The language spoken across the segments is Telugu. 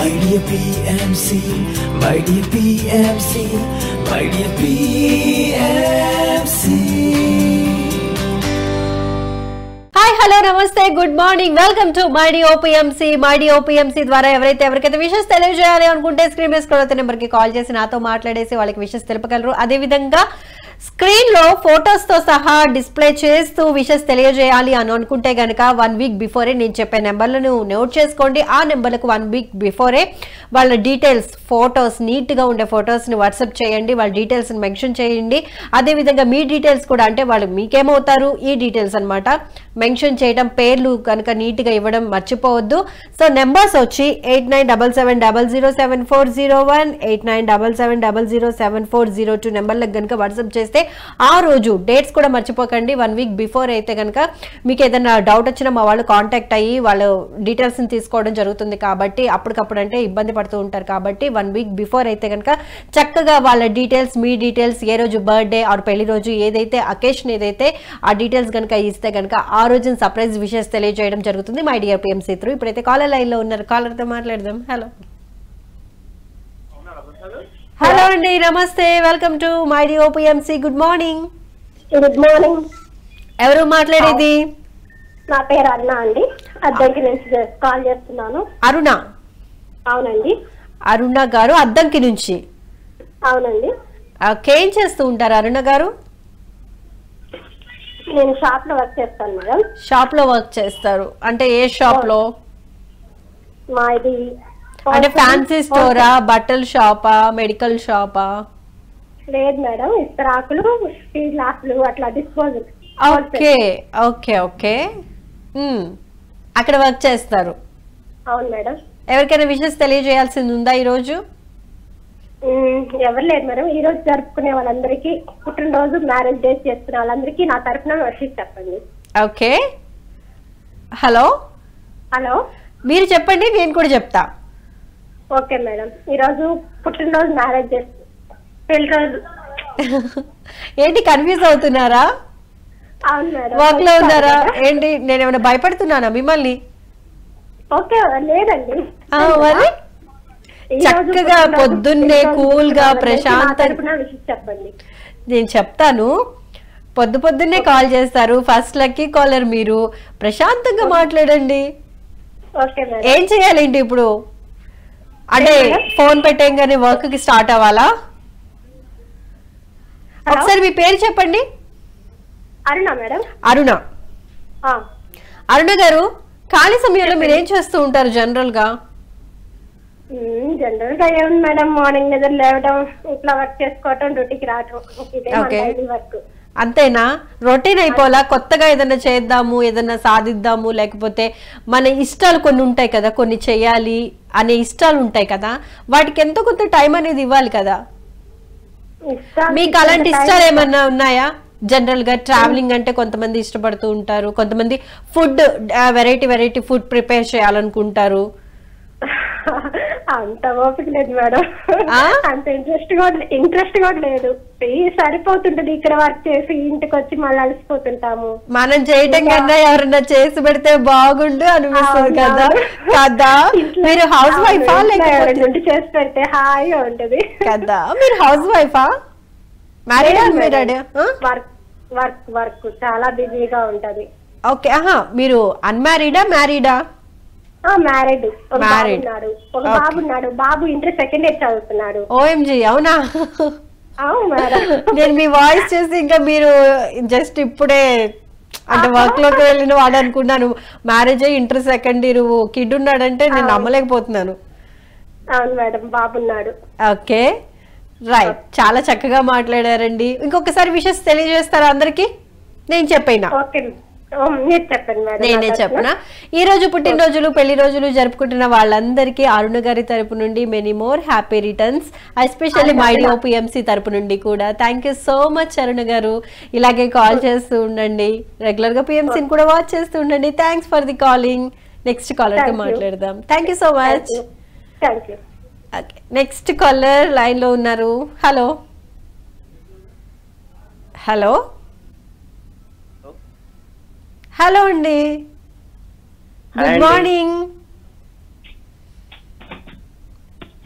My dear PMC, my dear PMC, my dear PMC. Hi hello నమస్తే good morning welcome to my dear PMC my dear PMC ద్వారా ఎవరైతే ఎవరికైతే విషెస్ తెలియజేయాలి అనుకుంటే స్క్రీన్ మీద స్క్రోల్ నెంబర్ కి కాల్ చేసి నాతో మాట్లాడేసి వాళ్ళకి విషెస్ తెలుపగలరు అదే విధంగా స్క్రీన్ లో ఫొటోస్ తో సహా డిస్ప్లే చేస్తూ విషెస్ తెలియజేయాలి అని అనుకుంటే గనక వన్ వీక్ బిఫోరే నేను చెప్పే నెంబర్లను నోట్ చేసుకోండి ఆ నెంబర్లకు వన్ వీక్ బిఫోరే వాళ్ళ డీటెయిల్స్ ఫొటోస్ నీట్ గా ఉండే ఫొటోస్ ని వాట్సాప్ చేయండి వాళ్ళ డీటెయిల్స్ ని మెన్షన్ చేయండి అదే విధంగా మీ డీటెయిల్స్ కూడా అంటే వాళ్ళు మీకేమవుతారు ఈ డీటెయిల్స్ అన్నమాట మెన్షన్ చేయడం పేర్లు కనుక నీట్ గా ఇవ్వడం మర్చిపోవద్దు సో నెంబర్స్ వచ్చి eight nine double seven double zero seven four zero one eight nine double seven double zero seven four zero two నెంబర్లకు కనుక వాట్సాప్ చేస్తే ఆ రోజు డేట్స్ కూడా మర్చిపోకండి వన్ వీక్ బిఫోర్ అయితే కనుక మీకు ఏదైనా డౌట్ వచ్చినా మా వాళ్ళు కాంటాక్ట్ అయ్యి వాళ్ళు డీటెయిల్స్ తీసుకోవడం జరుగుతుంది కాబట్టి అప్పటికప్పుడు అంటే ఇబ్బంది పడుతూ ఉంటారు కాబట్టి వన్ వీక్ బిఫోర్ అయితే కనుక చక్కగా వాళ్ళ డీటెయిల్స్ మీ డీటెయిల్స్ ఏ రోజు బర్త్డే ఆర్ పెళ్లి రోజు ఏదైతే అకేషన్ ఏదైతే ఆ డీటెయిల్స్ కనుక ఇస్తే కనుక ఆ రోజున సర్ప్రైజ్ విషెస్ తెలియజేయడం జరుగుతుంది మై డియర్ పిఎంసీ త్రూ ఇప్పుడైతే కాలర్ లైన్ లో ఉన్నారు కాలర్తో మాట్లాడదాం హలో హలో అండి నమస్తే welcome to my dear PMC good morning good morning ఎవరు మాట్లాడేది నా పేరు అన్న అండి అద్దంకి నుంచి చే- కాల్ చేస్తున్నాను అరుణ అవునండి అరుణ గారు అద్దంకి నుంచి అవునండి ఓకే, ఏం చేస్తూ ఉంటారు అరుణ గారు నేను షాప్ లో వర్క్ చేస్తాను మేడం షాప్ లో వర్క్ చేస్తారు అంటే ఏ షాప్ లో మా ఇది అంటే ఫ్యాన్సీ స్టోరా బట్టల షాపా మెడికల్ షాపా లేదు మేడం ఇస్తరాకులు టీ గ్లాసులు అట్లా disposal okay okay okay hmm. అక్కడ వర్క్ చేస్తారు అవును మేడం ఎవరికైనా విషెస్ తెలియజేయాల్సింది ఉందా ఈరోజు ఉమ్, ఎవరు లేదు మేడం ఈ రోజు జరుపుకునే వాళ్ళందరికీ పుట్టినరోజు మ్యారేజ్ డేస్ చేసుకునే వాళ్ళందరికీ నా తరఫున వర్షిస్ చెప్పండి ఓకే హలో హలో మీరు చెప్పండి నేను కూడా చెప్తా ఓకే మేడం ఈ రోజు పుట్టినరోజు మ్యారేజ్ చేసు పెళ్లి రోజు ఏంటి కన్ఫ్యూజ్ అవుతున్నారా అవును మేడం వర్క్ లో ఉన్నారా ఏంటి నేను ఏమైనా భయపడుతున్నానా మిమ్మల్ని ఓకే లేదండి ఆ, మరి ఈ రోజు చక్కగా పుట్టినరోజు పొద్దున్నే పుట్టినరోజు కూల్ గా పుట్టినరోజు ప్రశాంత నా తరపున విషయం చెప్పండి నేను చెప్తాను పొద్దు పొద్దున్నే కాల్ చేస్తారు ఫస్ట్ లక్కీ కాలర్ మీరు ప్రశాంతంగా మాట్లాడండి ఓకే మేడం ఏం చేయాలేంటి ఇప్పుడు అంటే ఫోన్ పెట్టేయంగానే వర్క్ కి స్టార్ట్ అవ్వాలా హలో? ఒకసారి మీ పేరు చెప్పండి అరుణ మేడం అరుణ ఆ, అరుణ గారు ఖాళీ సమయంలో మీరు ఏం చేస్తూ ఉంటారు జనరల్ గా ఉమ్, జనరల్ గా ఏముంది మేడం మార్నింగ్ నిద్ర లేవడం ఇట్లా వర్క్ చేసుకోవటం డ్యూటీకి రావటం ఇదే మన ఓకే. డైలీ వర్క్ అంతేనా రొటీన్ అయిపోలా కొత్తగా ఏదైనా చేద్దాము ఏదైనా సాధిద్దాము లేకపోతే మన ఇష్టాలు కొన్ని ఉంటాయి కదా కొన్ని చేయాలి అనే ఇష్టాలు ఉంటాయి కదా వాటికి ఎంతో కొంత టైం అనేది ఇవ్వాలి కదా ఇష్టాలు- మీకు అలాంటి ఇష్టాలు ఏమన్నా ఉన్నాయా జనరల్ గా ట్రావెలింగ్ అంటే కొంతమంది ఇష్టపడుతూ ఉంటారు కొంతమంది food variety variety food prepare చేయాలనుకుంటారు అంత ఓపిక లేదు మేడం ఆ? అంత ఇంట్రెస్ట్ కూడా ఇంట్రెస్ట్ కూడా లేదు ఈ సరిపోతుంటది ఇక్కడ వర్క్ చేసి ఇంటికి వచ్చి మళ్ళీ అలసిపోతుంటాము మనం చేయటం కన్నా ఎవరన్నా చేసి పెడితే బాగుండు అనిపిస్తుంది కదా కదా ఇంట్లో- మీరు హౌస్ అవును, వైఫా ఇంట్లో లేకపోతే ఎవరైనా ఉండి చేసి పెడితే హాయిగా ఉంటది కదా మీరు హౌస్ వైఫా మ్యారీడా మ్యారీడా వర్క్ వర్క్ వర్క్ చాలా బిజీగా ఉంటది ఓకే ఆహా మీరు అన్మ్యారీడా మ్యారీడా ఆ మ్యారీడ్ ఒక బాబు Married. ఉన్నాడు ఒక Okay. బాబు ఉన్నాడు బాబు ఇంటర్ సెకండ్ ఇయర్ చదువుతున్నాడు ఓఎంజీ అవునా అవును మేడం నేను మీ వాయిస్ చూసి ఇంకా మీరు జస్ట్ ఇప్పుడే అంటే వర్క్ లోకి వెళ్ళిన వాడు అనుకున్నాను మ్యారేజ్ అయ్యి ఇంటర్ సెకండ్ ఇయర్ కిడ్ ఉన్నాడంటే నేను నమ్మలేకపోతున్నాను అవును మేడం బాబు ఉన్నాడు ఓకే రైట్ చాలా చక్కగా మాట్లాడారండి ఇంకొకసారి విషెస్ తెలియజేస్తారా అందరికి నేను చెప్పైనా ఓకే ఓ, మీరు చెప్పండి మేడం నేనే నా చెప్పనా తరపున. ఈ రోజు పుట్టినరోజులు పెళ్లి రోజులు జరుపుకుంటున్న వాళ్ళందరికీ అరుణ గారి తరపు నుండి many more happy returns especially my dear PMC తరపు నుండి కూడా thank you so much Aruna గారు ఇలాగే కాల్ చేస్తూ ఉండండి రెగ్యులర్ గా పిఎంసీని కూడా వాచ్ చేస్తూ ఉండండి thanks for the calling next caller తో Thank you. మాట్లాడదాం thank you so much thank you next caller line లో ఉన్నారు హలో హలో హలో అండి హాయ్ గుడ్ అండి. మార్నింగ్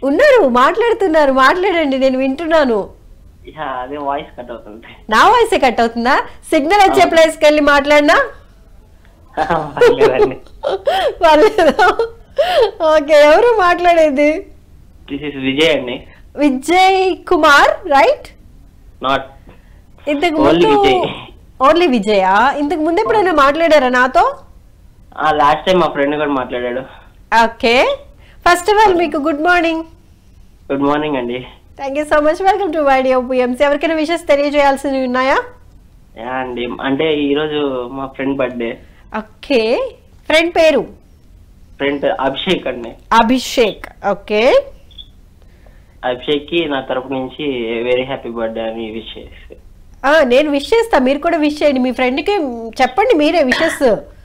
ఉన్నారు మాట్లాడుతున్నారు మాట్లాడండి నేను వింటున్నాను యా అదే వాయిస్ కట్ అవుతుంది నా వాయిసే కట్ అవుతుందా సిగ్నల్ వచ్చే ప్లేస్కి వెళ్ళి మాట్లాడినా పర్లేదండి పర్లేదా ఓకే ఎవరు మాట్లాడేది దిస్ ఇస్ విజయ్ అండి విజయ్ కుమార్ రైట్ నాట్ ఇంతకు Only ముందు విజయ్. ఓన్లీ విజయా ఇంతకు ముందు ఎప్పుడైనా మాట్లాడారా నాతో లాస్ట్ టైం మా ఫ్రెండ్ కూడా మాట్లాడాడు ఓకే ఫస్ట్ ఆఫ్ ఆల్ మీకు గుడ్ మార్నింగ్ గుడ్ మార్నింగ్ అండి thank you so much welcome to వైడియో పిఎంసీ ఎవరికైనా విషెస్ తెలియజేయాల్సినవి ఉన్నాయా యా అండి అంటే ఈరోజు మా ఫ్రెండ్ బర్త్డే ఓకే ఫ్రెండ్ పేరు ఫ్రెండ్ అభిషేక్ అండి అభిషేక్ ఓకే అభిషేక్ కి నా తరపు నుంచి వెరీ హ్యాపీ బర్త్డే అని విష్ చేసి ఆ, నేను విష్ చేస్తా మీరు కూడా విష్ చేయండి మీ ఫ్రెండ్కి చెప్పండి మీరే విషెస్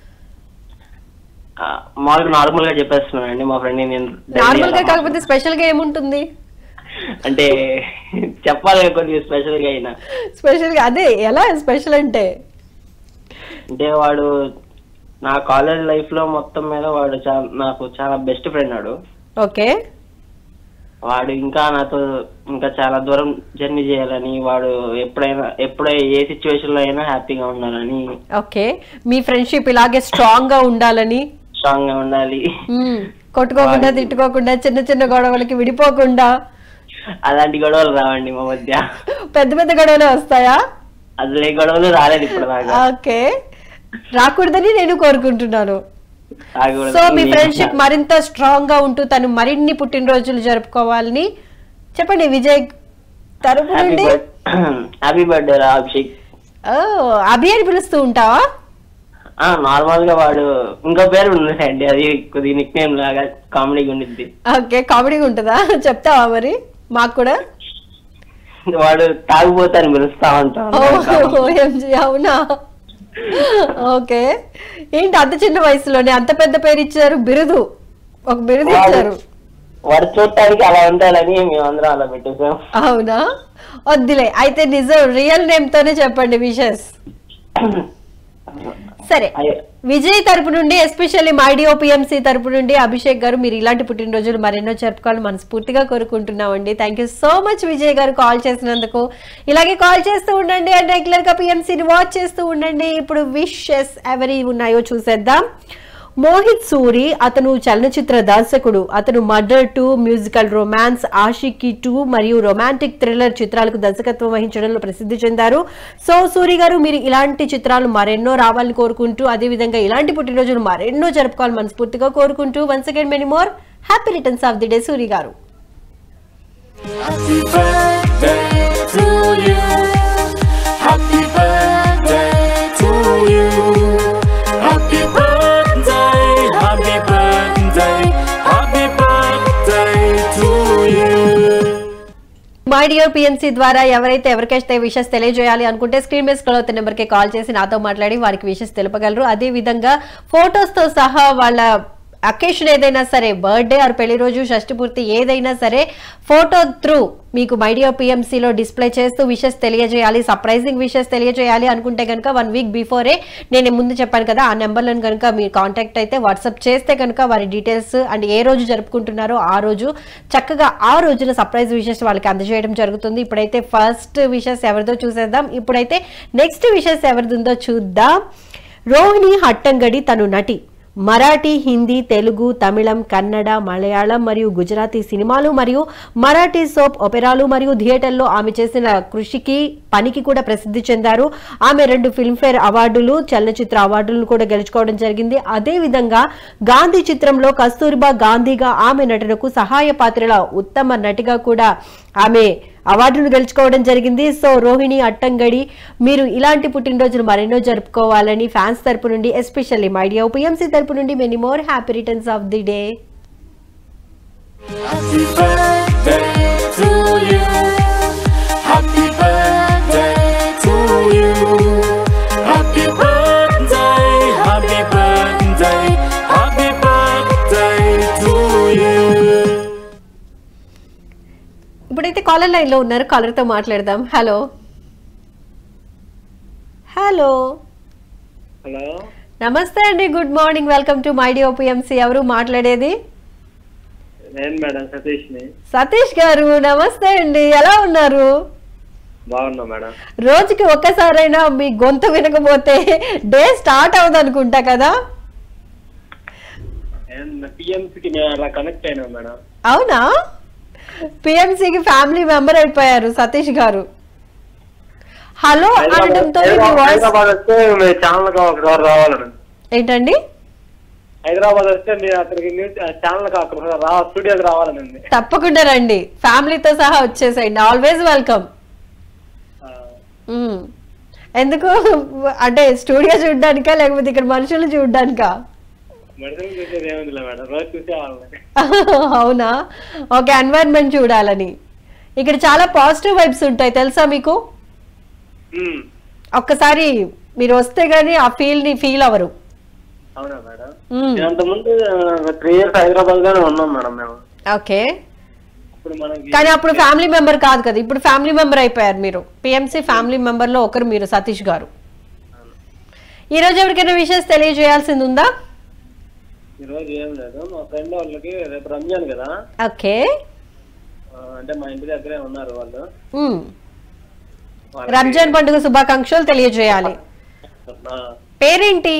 ఆ, మామూలుగా నార్మల్ గా చెప్పేస్తున్నానండి మా ఫ్రెండ్ నేను daily నార్మల్ గా అలా కాకపోతే స్పెషల్ గా ఏముంటుంది అంటే చెప్పాలి కదా కొద్దిగా స్పెషల్ గా అయినా స్పెషల్ గా అదే ఎలా స్పెషల్ అంటే అంటే వాడు నా కాలేజ్ లైఫ్ లో మొత్తం మీద వాడు చాలా నాకు చాలా బెస్ట్ ఫ్రెండ్ వాడు ఓకే వాడు ఇంకా నాతో ఇంకా చాలా దూరం జర్నీ చేయాలని వాడు ఎప్పుడైనా ఎప్పుడై ఏ సిచ్యువేషన్ లో అయినా హ్యాపీగా ఉండాలని ఓకే మీ ఫ్రెండ్షిప్ ఇలాగే స్ట్రాంగ్ గా ఉండాలని స్ట్రాంగ్ గా ఉండాలి మ్మ్. కొట్టుకోకుండా తిట్టుకోకుండా చిన్న చిన్న గొడవలకి విడిపోకుండా అలాంటి గొడవలు రావండి మా మధ్య పెద్ద పెద్ద గొడవలే వస్తాయా అసలు ఏ గొడవలు రాలేదు ఇప్పుడు దాకా ఓకే రాకూడదని నేను కోరుకుంటున్నాను రాకూడదు. సో మీ ఫ్రెండ్షిప్ మరింత స్ట్రాంగ్ గా ఉంటూ తను మరిన్ని పుట్టినరోజులు జరుపుకోవాలని చెప్పండి విజయ్ తరపు హ్యాపీ నుండి హ్యాపీ బర్త్డే రా అభిషేక్ ఓ, అభి అని పిలుస్తూ ఉంటావా ఆ నార్మల్ గా వాడు ఇంకో పేరు ఉందండి అది కొద్దిగా నిక్ నేమ్ లాగా కామెడీగా ఉండిద్ది ఓకే కామెడీగా ఉంటుందా చెప్తావా మరి మాకు కూడా వాడు తాగుపోతాను పిలుస్తా ఉంటాను ఓఎంజీ అవునా ఓకే ఏంటి అంత చిన్న వయసులోనే అంత పెద్ద పేరు ఇచ్చారు బిరుదు ఒక బిరుదు ఇచ్చారు వాడు చూడటానికి అలా ఉంటాడని మేమందరం అలా పెట్టేసాం అవునా వద్దులే అయితే నిజం రియల్ నేమ్ తోనే చెప్పండి విషెస్ సరే అయ్యో. విజయ్ తరపు నుండి ఎస్పెషల్లీ మైడియో పిఎంసి తరపు నుండి అభిషేక్ గారు మీరు ఇలాంటి పుట్టినరోజులు మరెన్నో జరుపుకోవాలని మనస్ఫూర్తిగా కోరుకుంటున్నామండి thank you so much Vijay గారు కాల్ చేసినందుకు ఇలాగే కాల్ చేస్తూ ఉండండి అండ్ రెగ్యులర్ గా పిఎంసీని వాచ్ చేస్తూ ఉండండి ఇప్పుడు విషెస్ ఎవరి ఉన్నాయో చూసేద్దాం మోహిత్ సూరి అతను చలనచిత్ర దర్శకుడు అతను murder two musical romance Aashiqui two మరియు రొమాంటిక్ థ్రిల్లర్ చిత్రాలకు దర్శకత్వం వహించడంలో ప్రసిద్ధి చెందారు సో సూరి గారు మీరు ఇలాంటి చిత్రాలు మరెన్నో రావాలని కోరుకుంటూ అదేవిధంగా ఇలాంటి పుట్టినరోజులు మరెన్నో జరుపుకోవాలని మనస్ఫూర్తిగా కోరుకుంటూ once again many more happy returns of the day Suri గారు Happy birthday to you. Happy birthday to you. Happy birthday, happy birthday, happy birthday to you. My dear PMC ద్వారా ఎవరైతే ఎవరికైతే విషెస్ తెలియజేయాలి అనుకుంటే స్క్రీన్ మీద స్క్రోల్ అవుతున్న నెంబర్కి కాల్ చేసి నాతో మాట్లాడి వారికి విషెస్ తెలుపగలరు అదే విధంగా photos తో సహా వాళ్ళ అకేషన్ ఏదైనా సరే బర్త్డే ఆర్ పెళ్లి రోజు షష్టి పూర్తి ఏదైనా సరే ఫోటో త్రూ మీకు మైడియో పిఎంసీలో డిస్ప్లే చేస్తూ విషెస్ తెలియజేయాలి సర్ప్రైజింగ్ విషెస్ తెలియజేయాలి అనుకుంటే కనుక వన్ వీక్ బిఫోరే నేను ముందు చెప్పాను కదా ఆ నెంబర్లను కనుక మీరు కాంటాక్ట్ అయితే వాట్సాప్ చేస్తే కనుక వారి డీటెయిల్స్ అండ్ ఏ రోజు జరుపుకుంటున్నారో ఆ రోజు చక్కగా ఆ రోజున సర్ప్రైజ్ విషెస్ వాళ్ళకి అందజేయడం జరుగుతుంది ఇప్పుడైతే ఫస్ట్ విషెస్ ఎవరిదో చూసేద్దాం ఇప్పుడైతే నెక్స్ట్ విషెస్ ఎవరిది ఉందో చూద్దాం రోహిణి హట్టంగడి తను నటి మరాఠీ హిందీ తెలుగు తమిళం కన్నడ మలయాళం మరియు గుజరాతీ సినిమాలు మరియు మరాఠీ సోప్ ఒపెరాలు మరియు థియేటర్లో ఆమె చేసిన కృషికి పనికి కూడా ప్రసిద్ధి చెందారు ఆమె రెండు ఫిల్మ్ఫేర్ అవార్డులు చలనచిత్ర అవార్డులను కూడా గెలుచుకోవడం జరిగింది అదే విధంగా గాంధీ చిత్రంలో కస్తూరిబా గాంధీగా ఆమె నటనకు సహాయ పాత్రల ఉత్తమ నటిగా కూడా ఆమె అవార్డును గెలుచుకోవడం జరిగింది సో రోహిణి అట్టంగడి మీరు ఇలాంటి పుట్టినరోజులు మరెన్నో జరుపుకోవాలని ఫ్యాన్స్ తరపు నుండి ఎస్పెషల్లీ మైడియా పిఎంసీ తరపు నుండి many more happy returns of the day Happy birthday to you. Happy birthday to you. Happy birthday, happy birthday, happy birthday to you. ఇప్పుడైతే కాలర్ లైన్ లో ఉన్నారు కాలర్ తో మాట్లాడదాం హలో హలో హలో నమస్తే అండి good morning welcome to my dear PMC ఎవరు మాట్లాడేది నేను మేడం సతీష్ ని సతీష్ గారు నమస్తే అండి ఎలా ఉన్నారు బాగున్నా మేడం రోజుకి ఒక్కసారైనా మీ గొంతు వినకపోతే డే స్టార్ట్ అవ్వదు అనుకుంటా కదా పిఎంసీకి మేము అలా కనెక్ట్ అయినాం మేడం అవునా పిఎంసికి ఫ్యామిలీ మెంబర్ అయిపోయారు సతీష్ గారు హలో అనడంతో మీ హైదరాబాద్ వాయిస్ హైదరాబాద్ వస్తే మీ ఛానల్ ఒకసారి రావాలని ఏంటండి హైదరాబాద్ వస్తే మీరు అక్కడికి ఛానల్ అక్కడ రా స్టూడియోకి రావాలని ఉంది తప్పకుండా రండి ఫ్యామిలీతో సహా వచ్చేసేయండి ఆల్వేస్ వెల్కమ్ మ్మ్. ఎందుకు అంటే స్టూడియో చూడడానికా లేకపోతే ఇక్కడ మనుషులు చూడడానికా మెడిసిన్ చూసేది ఏముందిలే మేడం రోజు చూసే వాళ్ళని అవునా ఓకే ఎన్వైరన్మెంట్ చూడాలని ఇక్కడ చాలా పాజిటివ్ వైబ్స్ ఉంటాయి తెలుసా మీకు ఉమ్, ఒక్కసారి మీరు వస్తే గానీ ఆ ఫీల్ ని ఫీల్ అవ్వరు అవునా మేడం మ్మ్. అంతకుముందు త్రీ ఇయర్స్ హైదరాబాద్ గానే ఉన్నాం మేడం మేము ఓకే ఇప్పుడు మనకి కానీ అప్పుడు ఫ్యామిలీ మెంబర్ కాదు కదా ఇప్పుడు ఫ్యామిలీ మెంబర్ అయిపోయారు మీరు పిఎంసి ఫ్యామిలీ మెంబర్ లో ఒకరు మీరు సతీష్ గారు ఈ రోజు ఎవరికైనా విషయస్ తెలియజేయాల్సింది ఉందా ఈ రోజు ఏం లేదు మా ఫ్రెండ్ వాళ్ళకి రేపు రంజాన్ కదా ఓకే ఆ, అంటే మా ఇంటి దగ్గరే ఉన్నారు వాళ్ళు మ్మ్. వాళ్ళకి- రంజాన్ పండుగ శుభాకాంక్షలు తెలియజేయాలి ఆ, పేరేంటి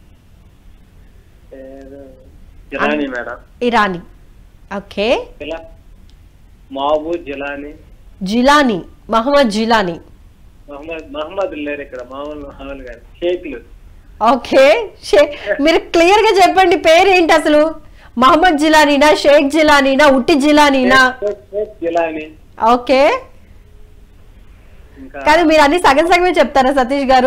పేరు జిలానీ మేడం ఇరానీ ఓకే ఇలా మాబు జిలానీ జిలానీ మహమ్మద్ జిలానీ మహమ్మద్ మహమ్మద్ లేరు ఇక్కడ మామూలు మామూలు గారు షేక్లు ఓకే షే- మీరు క్లియర్ గా చెప్పండి పేరేంటి అసలు మహమ్మద్ జిలానీనా షేక్ జిలానీనా ఉట్టి జిలానీనా షేక్ షేక్ జిలానీ ఓకే ఇంకా కానీ మీరు అన్ని సగం సగమే చెప్తారా సతీష్ గారు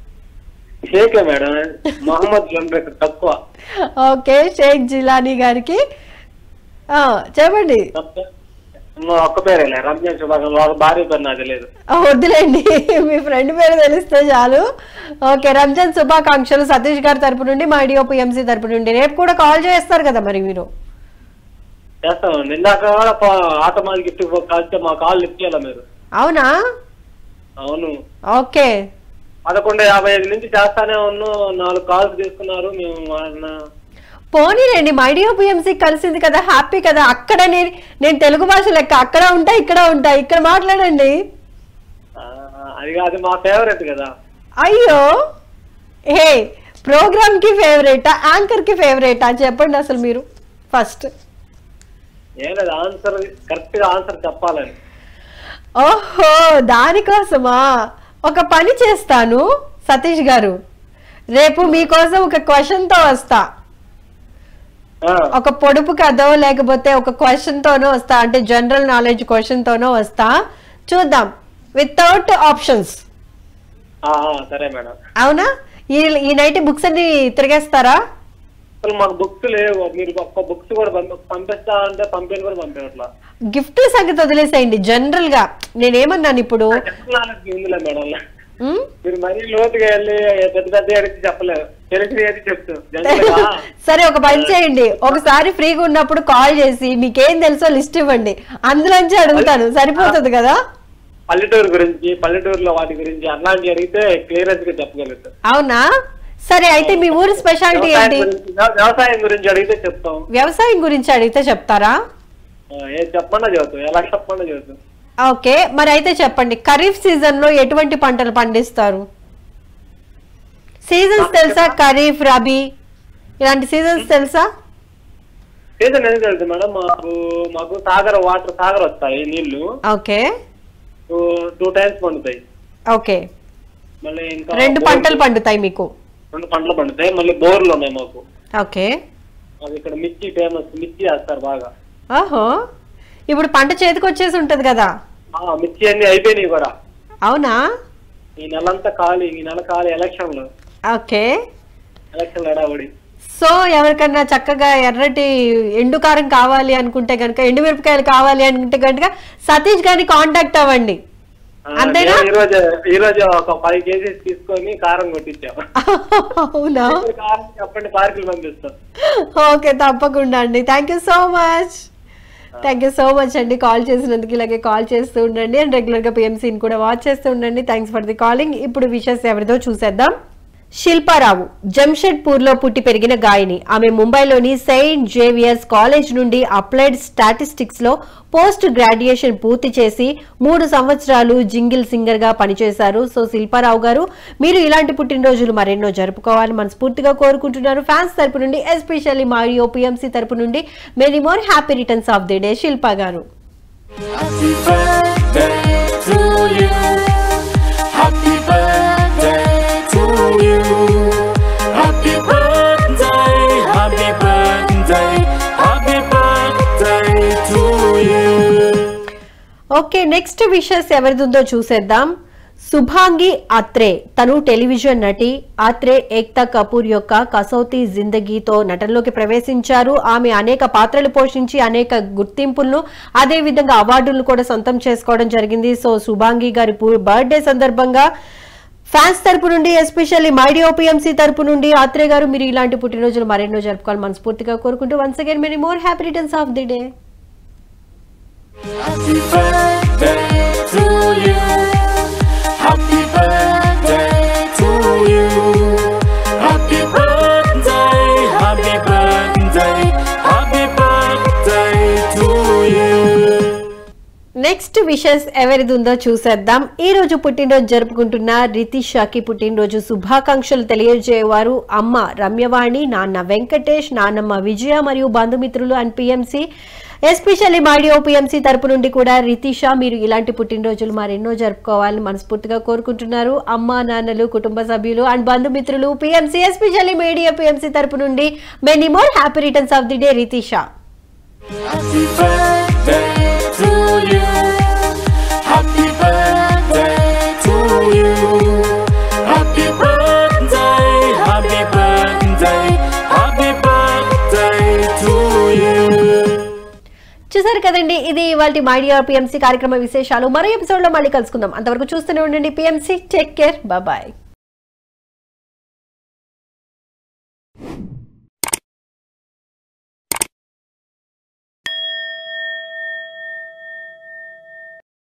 షేకే మేడం మహమ్మద్ ఇక్కడ తక్కువ ఓకే షేక్ జిలానీ గారికి ఆ, చెప్పండి తక్కువ ఇంకో ఒక్క పేరేలే రంజాన్ శుభాకాంక్షలు వాళ్ళ భార్య పేరు నాకు తెలియదు ఆ, వద్దులేండి మీ ఫ్రెండ్ పేరు తెలిస్తే చాలు ఓకే రంజాన్ శుభాకాంక్షలు సతీష్ గారి తరపు నుండి మా ఐడియో పిఎంసీ తరపు నుండి రేపు కూడా కాల్ చేస్తారు కదా మరి మీరు చేస్తామండి ఇందాక కూడా పా- ఆట మాది గిఫ్ట్ కలిస్తే మా కాల్ లిఫ్ట్ చేయాలి మీరు అవునా అవును ఓకే పదకొండు యాభై ఐదు నుంచి చేస్తానే ఉన్నాం నాలుగు కాల్స్ తీసుకున్నారు మేము మా- పోనీలేండి మా ఐడియో పిఎంసీ కలిసింది కదా హ్యాపీ కదా అక్కడ నేను నేను తెలుగు భాష లెక్క అక్కడ ఉంటా ఇక్కడ ఉంటా ఇక్కడ మాట్లాడండి ఆ, అది కాదు మా ఫేవరెట్ కదా అయ్యో హే ప్రోగ్రామ్ కి ఫేవరెటా యాంకర్ కి ఫేవరెటా చెప్పండి అసలు మీరు ఫస్ట్ ఏం లేదు ఆన్సర్ కరెక్ట్ గా ఆన్సర్ చెప్పాలని ఓహో దానికోసమా ఒక పని చేస్తాను సతీష్ గారు రేపు మీకోసం ఒక క్వశ్చన్ తో వస్తా ఆ, ఒక పొడుపు కథో లేకపోతే ఒక క్వశ్చన్ తోనో వస్తా అంటే జనరల్ నాలెడ్జ్ క్వశ్చన్ తోనో వస్తా చూద్దాం వితౌట్ ఆప్షన్స్ ఆ, ఆ, సరే మేడం అవునా ఈ ఈ నైట్ బుక్స్ అన్ని తిరిగేస్తారా అసలు మాకు బుక్స్ లేవు మీరు ఒక్క బుక్స్ కూడా పంపి- పంపిస్తా అంటే పంపిణీ కూడా పంపించట్లా గిఫ్ట్ సంగతి వదిలేసేయండి జనరల్ గా నేనేమన్నాను ఇప్పుడు చెప్పడానికి ఉందిలే మేడం ఉమ్? మీరు మరీ లోతుగా వెళ్ళి పెద్ద పెద్ద అడిగి చెప్పలేరు తెలిసి ఏది చెప్తూ జనరల్గా సరే ఒక పని చేయండి ఒకసారి ఫ్రీగా ఉన్నప్పుడు కాల్ చేసి మీకేం తెలుసో లిస్ట్ ఇవ్వండి అందులోంచి అడుగుతాను సరిపోతుంది కదా పల్లెటూరు గురించి పల్లెటూరులో వాటి గురించి అలాంటివి అడిగితే క్లియరెన్స్ గా చెప్పగలుగుతాం అవునా సరే అయితే మీ ఊరి స్పెషాలిటీ వ్యవసాయం ఏంటి గురించి వ్యవసాయం గురించి అడిగితే చెప్తాం వ్యవసాయం గురించి అడిగితే చెప్తారా ఆ, ఏం చెప్పమన్నా చెబుతాం ఎలా చెప్పమన్నా చెబుతాం ఓకే మరి అయితే చెప్పండి ఖరీఫ్ సీజన్ లో ఎటువంటి పంటలు పండిస్తారు సీజన్స్ తెలుసా ఖరీఫ్ రబీ ఇలాంటి సీజన్స్ తెలుసా సీజన్ ఎందుకు తెలుసు మేడం మాకు మాకు సాగర్ వాటర్ సాగర్ వస్తాయి నీళ్లు ఓకే టూ టైమ్స్ పండుతాయి ఓకే మళ్ళీ ఇంకా రెండు బోర్లు- పంటలు పండుతాయి మీకు రెండు పంటలు పండుతాయి మళ్ళీ బోర్లు ఉన్నాయి మాకు ఓకే అది ఇక్కడ మిర్చి ఫేమస్ మిర్చి వేస్తారు బాగా ఓహో ఇప్పుడు పంట చేతికి వచ్చేసి ఉంటది కదా ఆ, మిర్చి అన్ని అయిపోయినాయి కూడా అవునా ఈ నెలంతా ఖాళీ ఈ నెల ఖాళీ ఎలక్షన్లు ఓకే ఎలక్షన్లు ఎడాబడి సో ఎవరికన్నా చక్కగా ఎర్రటి ఎండు కారం కావాలి అనుకుంటే కనుక ఎండు మిరపకాయలు కావాలి అనుకుంటే కనుక సతీష్ గారిని కాంటాక్ట్ అవ్వండి ఆ, అంతేనా? నేను ఈ రోజు ఈ రోజు ఒక ఫైవ్ కేజీస్ తీసుకొని కారం కొట్టించాం అవునా కారం చెప్పండి పార్కులు పంపిస్తాం ఓకే తప్పకుండా అండి thank you so much thank you so much అండి కాల్ చేసినందుకు ఇలాగే కాల్ చేస్తూ ఉండండి అండ్ రెగ్యులర్గా పిఎంసీని కూడా వాచ్ చేస్తూ ఉండండి థ్యాంక్స్ ఫర్ ది కాలింగ్ ఇప్పుడు విషెస్ ఎవరిదో చూసేద్దాం శిల్పారావు జంషెడ్పూర్ లో పుట్టి పెరిగిన గాయని ఆమె ముంబైలోని సెయింట్ జేవియర్స్ కాలేజ్ నుండి అప్లైడ్ స్టాటిస్టిక్స్ లో పోస్ట్ గ్రాడ్యుయేషన్ పూర్తి చేసి మూడు సంవత్సరాలు జింగిల్ సింగర్ గా పనిచేశారు సో శిల్పారావు గారు మీరు ఇలాంటి పుట్టినరోజులు మరెన్నో జరుపుకోవాలని మనస్ఫూర్తిగా కోరుకుంటున్నారు ఫ్యాన్స్ తరపు నుండి ఎస్పెషల్లీ మారియో పిఎంసీ తరపు నుండి many more happy returns of the day Shilpa గారు Happy birthday to you. Happy birthday to you. Happy birthday, happy birthday, happy birthday to you. Okay next wishes ఎవరిదుందో చూసేద్దాం సుభాంగి ఆత్రే తను టెలివిజన్ నటి ఆత్రే ఏక్తా కపూర్ యొక్క కసౌతి జిందగీతో నటనలోకి ప్రవేశించారు ఆమె అనేక పాత్రలు పోషించి అనేక గుర్తింపులను అదే విధంగా అవార్డులను కూడా సొంతం చేసుకోవడం జరిగింది సో సుభాంగి గారి బర్త్డే సందర్భంగా ఫ్యాన్స్ తరపు నుండి ఎస్పెషల్లీ మైడి ఓపీఎంసీ తరపు నుండి ఆత్రే గారు మీరు ఇలాంటి పుట్టినరోజులు మరెన్నో జరుపుకోవాలి మనస్ఫూర్తిగా కోరుకుంటూ once again many more happy returns of the day Happy birthday to you. Happy birthday to you. Happy birthday, happy birthday, happy birthday to you. Next wishes ఎవరిది ఉందో చూసేద్దాం ఈ రోజు పుట్టినరోజు జరుపుకుంటున్న రితిషాకి పుట్టినరోజు శుభాకాంక్షలు తెలియజేవారు అమ్మ రమ్యవాణి నాన్న వెంకటేష్ నాన్నమ్మ విజయ మరియు బంధుమిత్రులు and PMC especially my dear PMC తరపు నుండి కూడా రితిషా మీరు ఇలాంటి పుట్టినరోజులు మరెన్నో జరుపుకోవాలని మనస్ఫూర్తిగా కోరుకుంటున్నారు అమ్మ నాన్నలు కుటుంబ సభ్యులు అండ్ బంధుమిత్రులు పిఎంసి ఎస్పెషల్లీ మీడియా పిఎంసి తరపు నుండి many more happy returns of the day Ritisha Happy birthday to you. Happy birthday to you. Happy birthday, happy birthday, happy birthday to you. చూసారు కదండి ఇది ఇవాళ మైడియా పిఎంసీ కార్యక్రమ విశేషాలు మరో ఎపిసోడ్ లో మళ్ళీ కలుసుకుందాం అంతవరకు చూస్తూనే ఉండండి పిఎంసీ టేక్ కేర్ బాయ్